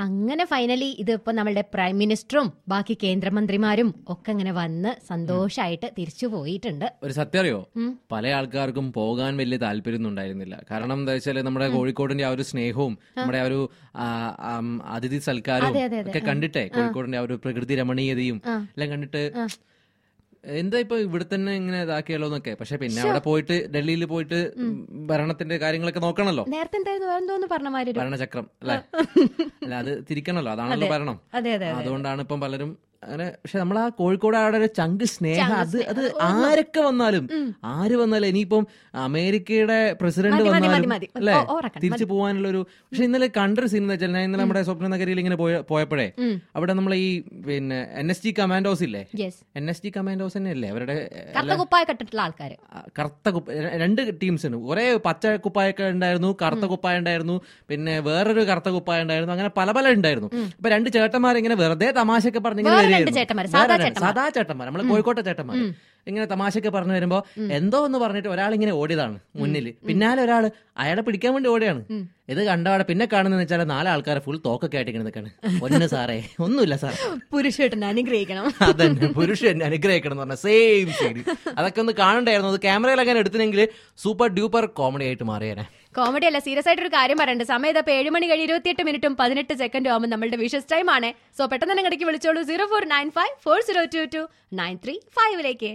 അങ്ങനെ ഫൈനലി ഇതിപ്പോ നമ്മളുടെ പ്രൈം മിനിസ്റ്ററും ബാക്കി കേന്ദ്രമന്ത്രിമാരും ഒക്കെ ഇങ്ങനെ വന്ന് സന്തോഷായിട്ട് തിരിച്ചു പോയിട്ടുണ്ട് ഒരു സത്യം അറിയോ പല ആൾക്കാർക്കും പോകാൻ വലിയ താല്പര്യമൊന്നും ഉണ്ടായിരുന്നില്ല കാരണം എന്താ വെച്ചാൽ നമ്മുടെ കോഴിക്കോടിന്റെ ആ ഒരു സ്നേഹവും നമ്മുടെ ആ ഒരു ആ, ആം, അതിഥി സൽക്കാരവും അതെ, അതെ, അതെ. ഒക്കെ കണ്ടിട്ടേ കോഴിക്കോടിന്റെ ആ ഒരു പ്രകൃതി രമണീയതയും എല്ലാം കണ്ടിട്ട് എന്താ ഇപ്പൊ ഇവിടെ തന്നെ ഇങ്ങനെ ഇതാക്കിയല്ലോ എന്നൊക്കെ പക്ഷെ പിന്നെ അവിടെ പോയിട്ട് ഡൽഹിയിൽ പോയിട്ട് ഭരണത്തിന്റെ കാര്യങ്ങളൊക്കെ നോക്കണല്ലോ നേരത്തെ എന്തായിരുന്നു വേറെന്തോന്ന് പറഞ്ഞ മാതിരി ഒരു- ഭരണചക്രം അല്ലെ അല്ല അത് തിരിക്കണല്ലോ അതാണല്ലോ ഭരണം അതെ അതെ അതുകൊണ്ടാണ് ഇപ്പം പലരും അങ്ങനെ പക്ഷെ നമ്മൾ ആ കോഴിക്കോട് അവിടെ ഒരു ചങ്ക് സ്നേഹം അത് അത് ആരൊക്കെ വന്നാലും ആര് വന്നാലും ഇനിയിപ്പം അമേരിക്കയുടെ പ്രസിഡന്റ് മതി, മതി, വന്നാലും മതി. അല്ലെ ഓ, ഓർക്കണം, തിരിച്ചു പോകാനുള്ള ഒരു പക്ഷെ ഇന്നലെ കണ്ടൊരു സീൻ എന്ന് വെച്ചാൽ ഞാൻ ഇന്നലെ നമ്മുടെ സ്വപ്ന നഗരിയിൽ ഇങ്ങനെ പോയ- പോയപ്പോഴേ അവിടെ നമ്മൾ ഈ പിന്നെ എൻ എസ് ടി കമാൻഡോസ് ഇല്ലേ yes N S T commandos തന്നെയല്ലേ അവരുടെ കറുത്ത കുപ്പായ കെട്ടിട്ടുള്ള ആൾക്കാര് ആ, കറുത്ത കുപ്പ രണ്ട് ടീംസിന് കുറെ പച്ച കുപ്പായൊക്കെ ഉണ്ടായിരുന്നു കറുത്ത കുപ്പായ ഉണ്ടായിരുന്നു പിന്നെ വേറൊരു കറുത്ത കുപ്പായ ഉണ്ടായിരുന്നു അങ്ങനെ പല പല ഉണ്ടായിരുന്നു അപ്പൊ രണ്ട് ചേട്ടന്മാർ ഇങ്ങനെ വെറുതെ തമാശയൊക്കെ പറഞ്ഞിങ്ങനെ വേറെ രണ്ട് വരികയായിരുന്നു. ചേട്ടന്മാര്, വേറെ സാധാ രണ്ട്, ചേട്ടന്മാർ. സാധാ ചേട്ടന്മാർ നമ്മള് കോഴിക്കോട്ടെ ചേട്ടന്മാർ ഇങ്ങനെ തമാശയൊക്കെ പറഞ്ഞു വരുമ്പോ എന്തോ എന്ന് പറഞ്ഞിട്ട് ഒരാൾ ഇങ്ങനെ ഓടിയതാണ് മുന്നിൽ പിന്നാലെ ഒരാൾ അയാളെ പിടിക്കാൻ വേണ്ടി ഓടിയാണ് ഇത് കണ്ടപാടെ പിന്നെ കാണുന്നത് വെച്ചാൽ നാല് ആൾക്കാരെ ഫുൾ തോക്കൊക്കെ ആയിട്ട് ഇങ്ങനെ നിൽക്കാണ് ഒന്ന് സാറേ ഒന്നുമില്ല സാർ പുരുഷേട്ടനെ അനുഗ്രഹിക്കണം അതന്നെ പുരുഷൻ അനുഗ്രഹിക്കണം എന്ന് പറഞ്ഞ സെയിം സീൻ അതൊക്കെ ഒന്ന് കാണണ്ടായിരുന്നു അത് ക്യാമറയിൽ അങ്ങനെ എടുത്തിനെങ്കിൽ സൂപ്പർ ഡ്യൂപ്പർ കോമഡി ആയിട്ട് മാറിയേനെ കോമഡി അല്ല സീരിയസ് ആയിട്ട് ഒരു കാര്യം പറയണ്ട് സമയം ഇതപ്പോ ഏഴ് മണി കഴിഞ്ഞ് ഇരുപത്തിയെട്ട് മിനിറ്റും പതിനെട്ട് സെക്കൻഡും ആകുമ്പോൾ നമ്മളുടെ വിഷസ് ടൈം ആണ് സോ പെട്ടെന്ന് തന്നെ ഇടയ്ക്ക് വിളിച്ചോളൂ zero four nine five four zero two two nine three ഫൈവിലേക്ക്